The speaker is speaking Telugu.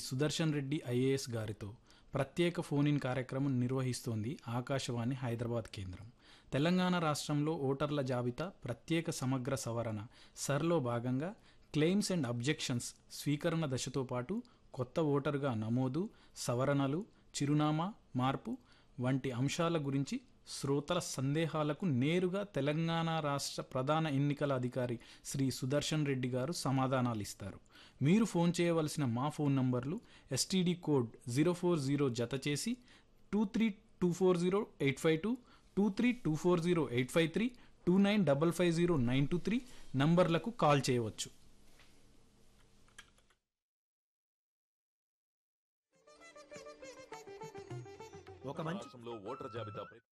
సుదర్శన్ రెడ్డి ఐఏఎస్ గారితో ప్రత్యేక ఫోన్ ఇన్ కార్యక్రమం నిర్వహిస్తోంది ఆకాశవాణి హైదరాబాద్ కేంద్రం తెలంగాణ రాష్ట్రంలో ఓటర్ల జాబితా ప్రత్యేక సమగ్ర సవరణ సర్లో భాగంగా క్లెయిమ్స్ అండ్ అబ్జెక్షన్స్ స్వీకరణ దశతో పాటు కొత్త ఓటరుగా నమోదు సవరణలు చిరునామా మార్పు వంటి అంశాల గురించి శ్రోతల సందేహాలకు నేరుగా తెలంగాణ రాష్ట్ర ప్రధాన ఎన్నికల అధికారి శ్రీ సుదర్శన్ రెడ్డి గారు సమాధానాలు ఇస్తారు మీరు ఫోన్ చేయవలసిన మా ఫోన్ నంబర్లు STD code zero four zero జత చేసి two three two four zero eight five two two three two four zero eight five three two nine double five zero nine two three నంబర్లకు కాల్ చేయవచ్చు ఒక మంచి రాష్ట్రంలో ఓటర్ జాబితా